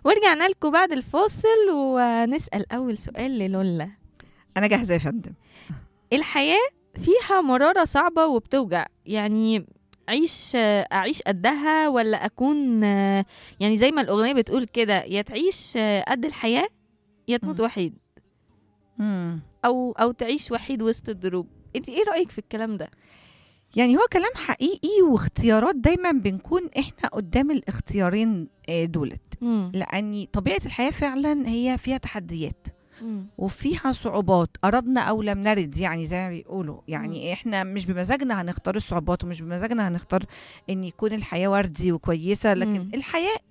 ورجعنا لكم بعد الفاصل ونسأل أول سؤال للولا انا جاهزه يا فندم الحياة فيها مرارة صعبة وبتوجع يعني عيش أعيش قدها ولا أكون يعني زي ما الأغنية بتقول كده يا تعيش قد الحياة يا تموت مم. وحيد مم. أو أو تعيش وحيد وسط الدروب انت ايه رأيك في الكلام ده؟ يعني هو كلام حقيقي واختيارات دايما بنكون احنا قدام الاختيارين آه، دولت مم. لان طبيعه الحياه فعلا هي فيها تحديات مم. وفيها صعوبات أردنا أو لم نرد يعني زي ما بيقولوا يعني إحنا مش بمزاجنا هنختار الصعوبات ومش بمزاجنا هنختار إن يكون الحياة وردي وكويسة لكن مم. الحياة